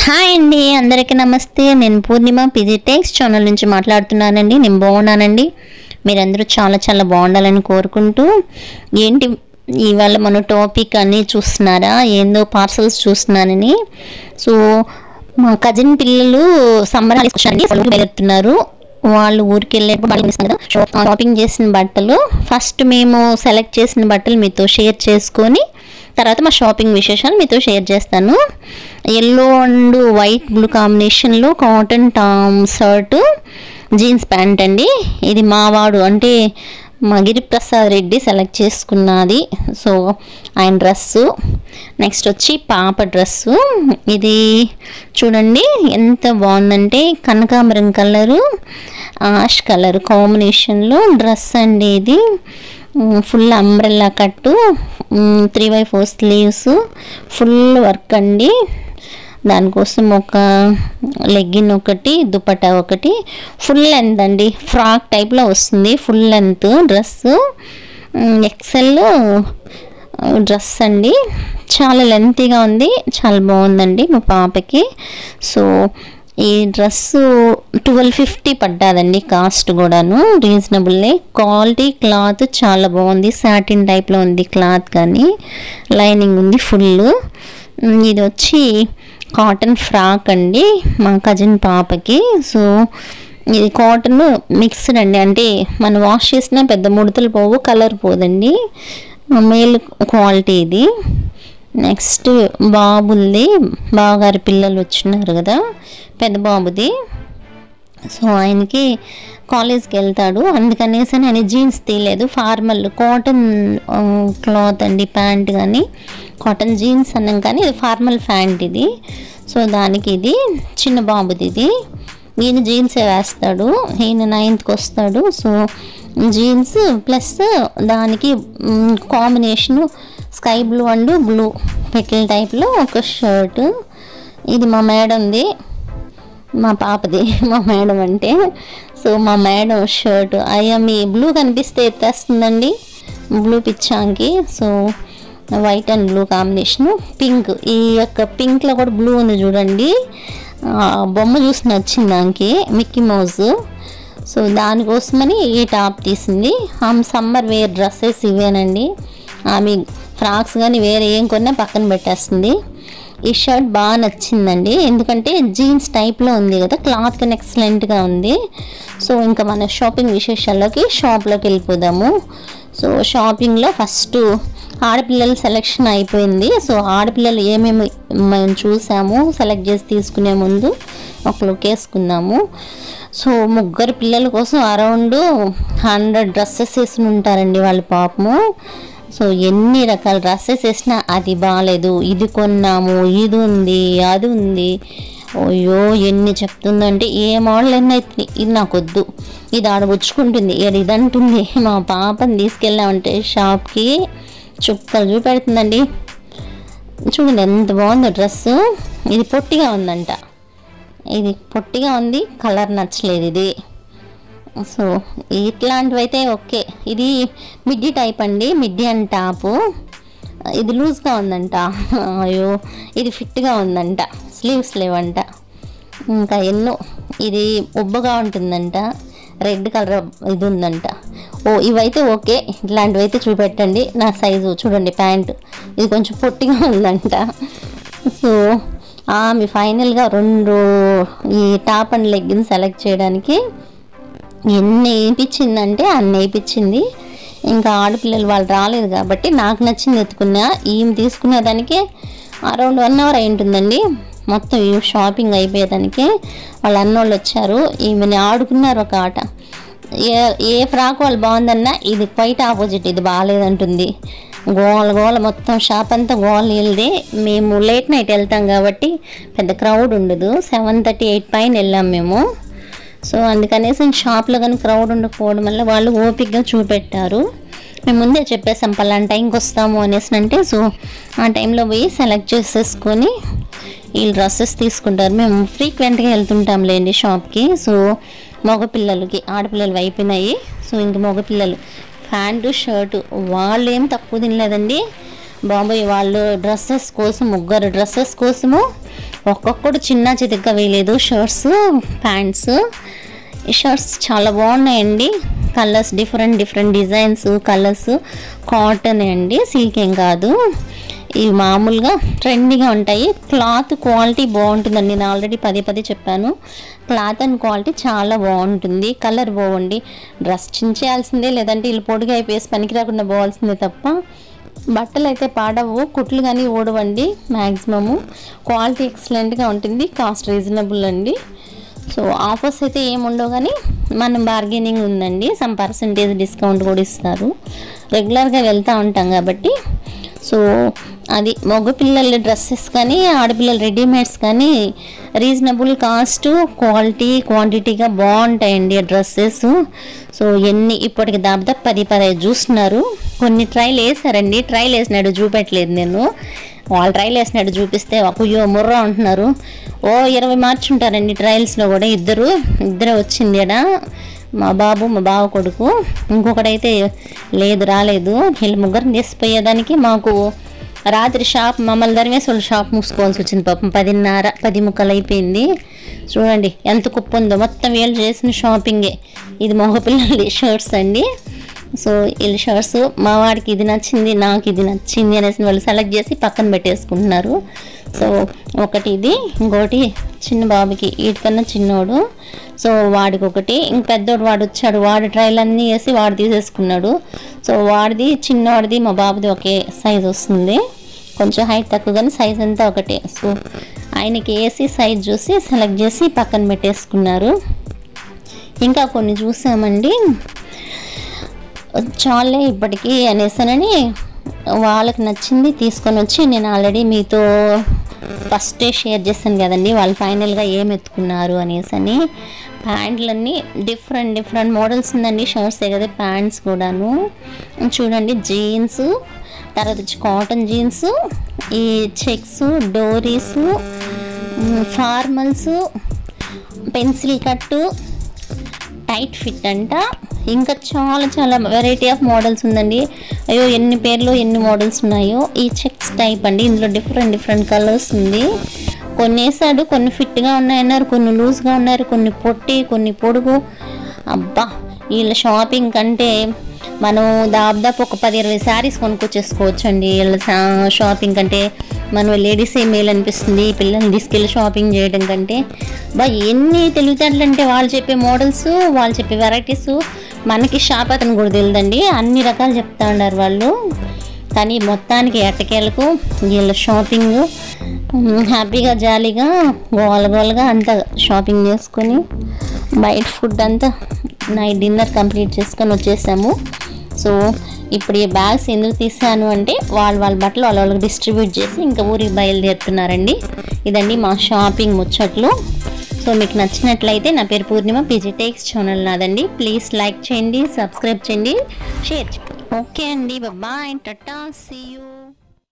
hi అండి అందరికీ నమస్తే నేను పూర్ణిమ పీజీ టెక్స్ ఛానల్ నుంచి మాట్లాడుతున్నానండి నేను బాగున్నానండి మీరందరూ చాలా చాలా బాగుండాలని కోరుకుంటూ ఏంటి ఇవాళ మన టాపిక్ అన్నీ చూస్తున్నారా ఏందో పార్సల్స్ చూస్తున్నానని సో మా కజిన్ పిల్లలు సమ్మర్ వెళ్తున్నారు వాళ్ళు ఊరికి వెళ్ళేటప్పుడు బట్టలు ఇస్తారు కదా షాప్- షాపింగ్ చేసిన బట్టలు ఫస్ట్ మేము సెలెక్ట్ చేసిన బట్టలు మీతో షేర్ చేసుకొని తర్వాత మా షాపింగ్ విశేషాలు మీతో షేర్ చేస్తాను ఎల్లో అండ్ వైట్ బ్లూ కాంబినేషన్లో కాటన్ టామ్ షర్ట్ జీన్స్ ప్యాంట్ అండి ఇది మావాడు అంటే మా గిరిప్రసాద్ రెడ్డి సెలెక్ట్ చేసుకున్నది సో ఆయన డ్రెస్సు నెక్స్ట్ వచ్చి పాప డ్రెస్సు ఇది చూడండి ఎంత బాగుందంటే కనకాంబరం కలరు ఆష్ కలర్ కాంబినేషన్లో డ్రెస్ అండి ఇది full umbrella cut three by four sleeves full work అండి దానికోసం ఒక లెగ్గిన్ ఒకటి దుపట్టా ఒకటి ఫుల్ లెంత్ అండి ఫ్రాక్ టైప్లో వస్తుంది full length dress XL dress అండి చాలా లెంతీగా ఉంది చాలా బాగుందండి మా పాపకి సో ఈ డ్రెస్ ట్వెల్వ్ ఫిఫ్టీ పడ్డాదండి కాస్ట్ కూడాను రీజనబుల్లే క్వాలిటీ క్లాత్ చాలా బాగుంది సాటిన్ టైప్లో ఉంది క్లాత్ కానీ లైనింగ్ ఉంది ఫుల్ ఇది వచ్చి కాటన్ ఫ్రాక్ అండి మా కజిన్ పాపకి సో ఇది కాటన్ మిక్స్డ్ అండి అంటే మనం వాష్ చేసినా పెద్ద ముడతలు పోవు కలర్ పోదండి మేల్ క్వాలిటీ ఇది నెక్స్ట్ బాబుల్ది బావగారి పిల్లలు వచ్చినారు కదా పెద్ద బాబుది సో ఆయనకి కాలేజ్కి వెళ్తాడు అందుకనేసి ఆయన జీన్స్ తీయలేదు ఫార్మల్ కాటన్ క్లాత్ అండి ప్యాంట్ కానీ కాటన్ జీన్స్ అన్నాం కానీ ఇది ఫార్మల్ ప్యాంట్ ఇది సో దానికి ఇది చిన్న బాబుది ఇది ఈయన జీన్సే వేస్తాడు ఈయన నైన్త్కి వస్తాడు సో జీన్స్ ప్లస్ దానికి combination sky blue and blue పెట్ల టైప్లో ఒక షర్ట్ ఇది మా మేడంది మా పాపది మా మేడం అంటే సో మా మేడం షర్ట్ అయ్యా మీ బ్లూ కనిపిస్తే ఎత్తేస్తుందండి బ్లూ పిచ్చాంకి so white and blue combination pink ఈ యొక్క పింక్లో కూడా బ్లూ ఉంది చూడండి ఆ, బొమ్మ చూసి నచ్చింది దానికి మిక్కీ మౌజ్ సో దానికోసమని ఈ టాప్ తీసింది ఆమె సమ్మర్ వేర్ డ్రెస్సెస్ ఇవేనండి ఆమె ఫ్రాక్స్ కానీ వేరే ఏం కొన్నా పక్కన పెట్టేస్తుంది ఈ షర్ట్ బాగా నచ్చిందండి ఎందుకంటే జీన్స్ టైప్లో ఉంది కదా క్లాత్ కానీ ఎక్సలెంట్గా ఉంది సో ఇంకా మన షాపింగ్ విశేషాల్లోకి షాప్లోకి వెళ్ళిపోదాము సో షాపింగ్లో ఫస్ట్ ఆడపిల్లల సెలెక్షన్ అయిపోయింది సో ఆడపిల్లలు ఏమేమి మేము చూసాము సెలెక్ట్ చేసి తీసుకునే ముందు ఒక లుక్ వేసుకున్నాము సో ముగ్గురు పిల్లల కోసం అరౌండ్ హండ్రెడ్ డ్రెస్సెస్ వేసుకుని ఉంటారండి వాళ్ళ పాపము సో ఎన్ని రకాల డ్రెస్సెస్ వేసినా అది బాగాలేదు ఇది కొన్నాము ఇది ఉంది అది ఉంది అయ్యో ఎన్ని చెప్తుందంటే ఏ మోడల్ ఎన్ని అయితే ఇది నాకు వద్దు ఇది ఆడబుచ్చుకుంటుంది ఇది ఇది అంటుంది మా పాపని తీసుకెళ్ళామంటే షాప్కి చుక్కలు చూపెడుతుందండి చూడండి ఎంత బాగుందో డ్రెస్ ఇది పొట్టిగా ఉందంట ఇది పొట్టిగా ఉంది కలర్ నచ్చలేదు ఇది సో ఇట్లాంటివి అయితే ఓకే ఇది మిడ్డీ టైప్ అండి మిడ్డీ అండ్ టాపు ఇది లూజ్గా ఉందంట అయ్యో ఇది ఫిట్గా ఉందంట స్లీవ్స్ లేవంట ఇంకా ఎన్నో ఇది ఉబ్బగా ఉంటుందంట రెడ్ కలర్ ఇది ఉందంట ఓ ఇవైతే ఓకే ఇట్లాంటివి అయితే చూపెట్టండి నా సైజు చూడండి ప్యాంటు ఇది కొంచెం పొట్టిగా ఉందంట సో ఆమె ఫైనల్గా రెండు ఈ టాప్ అండ్ లెగ్గిన్ సెలెక్ట్ చేయడానికి ఎన్ని వేయించిందంటే అన్ని వేయించింది ఇంకా ఆడపిల్లలు వాళ్ళు రాలేదు కాబట్టి నాకు నచ్చింది ఎత్తుకున్నా ఈమె తీసుకునే దానికి అరౌండ్ వన్ అవర్ అయి ఉంటుందండి మొత్తం ఈ షాపింగ్ అయిపోయేదానికి వాళ్ళ అన్నోళ్ళు వచ్చారు ఈమెని ఆడుకున్నారు ఒక ఆట ఏ ఏ ఫ్రాక్ వాళ్ళు బాగుందన్నా ఇది క్వైట్ ఆపోజిట్ ఇది బాగాలేదంటుంది గోల గోల మొత్తం షాప్ అంతా గోల వెళ్ళి మేము లేట్ నైట్ వెళ్తాం కాబట్టి పెద్ద క్రౌడ్ ఉండదు సెవెన్ థర్టీ ఎయిట్ పైన వెళ్ళాం మేము సో అందుకనేసి షాప్లో కానీ క్రౌడ్ ఉండకపోవడం వల్ల వాళ్ళు ఓపిక్గా చూపెట్టారు మేము ముందే చెప్పేసాం పలానా టైంకి వస్తాము అనేసి అంటే సో ఆ టైంలో పోయి సెలెక్ట్ చేసేసుకొని వీళ్ళు డ్రెస్సెస్ తీసుకుంటారు మేము ఫ్రీక్వెంట్గా వెళ్తుంటాం లేండి షాప్కి సో మగపిల్లలకి ఆడపిల్లలు అయిపోయినాయి సో ఇంక మగపిల్లలు ప్యాంటు షర్టు వాళ్ళు ఏం తక్కువ తినలేదండి బాబోయ్ వాళ్ళు డ్రెస్సెస్ కోసం ముగ్గురు డ్రెస్సెస్ కోసము ఒక్కొక్కడు చిన్న చితక వేయలేదు షర్ట్స్ ప్యాంట్స్ ఈ షర్ట్స్ చాలా బాగున్నాయండి colours different different designs colours cotton అండి సిల్క్ ఏం కాదు ఇవి మామూలుగా ట్రెండీగా ఉంటాయి క్లాత్ క్వాలిటీ బాగుంటుందండి నేను ఆల్రెడీ పదే పదే చెప్పాను క్లాత్ అండ్ క్వాలిటీ చాలా బాగుంటుంది కలర్ బాగుండి డ్రెస్ చించేయాల్సిందే లేదంటే వీళ్ళు పొడిగా అయిపోయేసి పనికి రాకుండా పోవాల్సిందే తప్ప బట్టలు అయితే పాడవు కుట్లు కానీ ఓడవండి మ్యాక్సిమము క్వాలిటీ ఎక్సలెంట్గా ఉంటుంది కాస్ట్ రీజనబుల్ అండి సో ఆఫర్స్ అయితే ఏమి ఉండవు కానీ మనం బార్గెనింగ్ ఉందండి సమ్ పర్సంటేజ్ డిస్కౌంట్ కూడా ఇస్తారు రెగ్యులర్గా వెళ్తూ ఉంటాం కాబట్టి సో అది మగపిల్లల డ్రెస్సెస్ కానీ ఆడపిల్లల రెడీమేడ్స్ కానీ రీజనబుల్ కాస్ట్ క్వాలిటీ క్వాంటిటీగా బాగుంటాయండి ఆ డ్రెస్సెస్ సో ఎన్ని ఇప్పటికి దాదాపు పది పదహైదు చూస్తున్నారు కొన్ని ట్రైల్ వేసారండి ట్రైల్ వేసినాడు చూపెట్టలేదు నేను వాళ్ళు ట్రైల్ వేసినట్టు చూపిస్తే అయ్యో ముర్రా అంటున్నారు ఓ ఇరవై మార్చుంటారండి ట్రయల్స్లో కూడా ఇద్దరు ఇద్దరే వచ్చింది ఈడ మా బాబు మా బావ కొడుకు ఇంకొకడైతే లేదు రాలేదు వీళ్ళు ముగ్గురిని తీసిపోయేదానికి మాకు రాత్రి షాప్ మమ్మల్ని ధరిమేసి వాళ్ళు షాప్ మూసుకోవాల్సి వచ్చింది పాపం పదిన్నర పది ముక్కలు అయిపోయింది చూడండి ఎంత కుప్ప ఉందో మొత్తం వీళ్ళు చేసిన షాపింగే ఇది మగపిల్లల షర్ట్స్ అండి సో వీళ్ళ షర్ట్స్ మా వాడికి ఇది నచ్చింది నాకు ఇది నచ్చింది అనేసి వాళ్ళు సెలెక్ట్ చేసి పక్కన పెట్టేసుకుంటున్నారు సో ఒకటి ఇది ఇంకోటి చిన్న బాబుకి వీటికన్నా చిన్నోడు సో వాడికి ఒకటి ఇంక పెద్దోడు వాడు వచ్చాడు వాడి ట్రైల్ అన్నీ వేసి వాడు తీసేసుకున్నాడు సో వాడిది చిన్నవాడిది మా బాబుది ఒకే సైజ్ వస్తుంది కొంచెం హైట్ తక్కువ కానీ సైజ్ అంతా ఒకటే సో ఆయనకి వేసి సైజ్ చూసి సెలెక్ట్ చేసి పక్కన పెట్టేసుకున్నారు ఇంకా కొన్ని చూసామండి చాలే ఇప్పటికీ అనేసానని వాళ్ళకి నచ్చింది తీసుకొని వచ్చి నేను ఆల్రెడీ మీతో ఫస్టే షేర్ చేశాను కదండి వాళ్ళు ఫైనల్గా ఏం ఎత్తుకున్నారు అనేసి అని ప్యాంట్లన్నీ డిఫరెంట్ డిఫరెంట్ మోడల్స్ ఉందండి షర్ట్సే కదా ప్యాంట్స్ కూడాను చూడండి జీన్స్ తర్వాత వచ్చి కాటన్ జీన్స్ ఈ చెక్స్ డోరీస్ formals pencil cut tight fit అంట ఇంకా చాలా చాలా వెరైటీ ఆఫ్ మోడల్స్ ఉందండి అయ్యో ఎన్ని పేర్లు ఎన్ని మోడల్స్ ఉన్నాయో ఈ చెక్స్ టైప్ అండి ఇందులో డిఫరెంట్ డిఫరెంట్ కలర్స్ ఉంది కొన్ని వేసాడు కొన్ని ఫిట్గా ఉన్నాయన్నారు కొన్ని లూజ్గా ఉన్నారు కొన్ని పొట్టి కొన్ని పొడుగు అబ్బా వీళ్ళ షాపింగ్ కంటే మనం దాదాపు ఒక పది ఇరవై శారీస్ కొనుక్కొచ్చేసుకోవచ్చు అండి వీళ్ళ షా- షాపింగ్ కంటే మనం లేడీసే మేలు అనిపిస్తుంది పిల్లల్ని తీసుకెళ్ళి షాపింగ్ చేయడం కంటే బా ఎన్ని తెలివితేటలు అంటే వాళ్ళు చెప్పే మోడల్స్ వాళ్ళు చెప్పే వెరైటీస్ మనకి షాప్ అతను కూడా తెలియదండి అన్ని రకాలు చెప్తా ఉన్నారు వాళ్ళు కానీ మొత్తానికి ఎట్టకేలకు వీళ్ళ షాపింగ్ ఉమ్, హ్యాపీగా జాలీగా గోల గోలగా అంతా షాపింగ్ చేసుకొని బయట ఫుడ్ అంతా నైట్ డిన్నర్ కంప్లీట్ చేసుకొని వచ్చేసాము సో ఇప్పుడు ఈ బ్యాగ్స్ ఎందుకు తీసాను అంటే వాళ్ళ వాళ్ళ బట్టలు వాళ్ళ వాళ్ళకి డిస్ట్రిబ్యూట్ చేసి ఇంకా ఊరికి బయలుదేరుతున్నారండి ఇదండి మా షాపింగ్ ముచ్చట్లు సో మీకు నచ్చినట్లయితే నా పేరు పూర్ణిమ పీజీ టేక్స్ ఛానల్ నాదండి ప్లీజ్ లైక్ చేయండి సబ్స్క్రైబ్ చేయండి షేర్ చేయండి ఓకే అండి బాయ్ టటా సీ యూ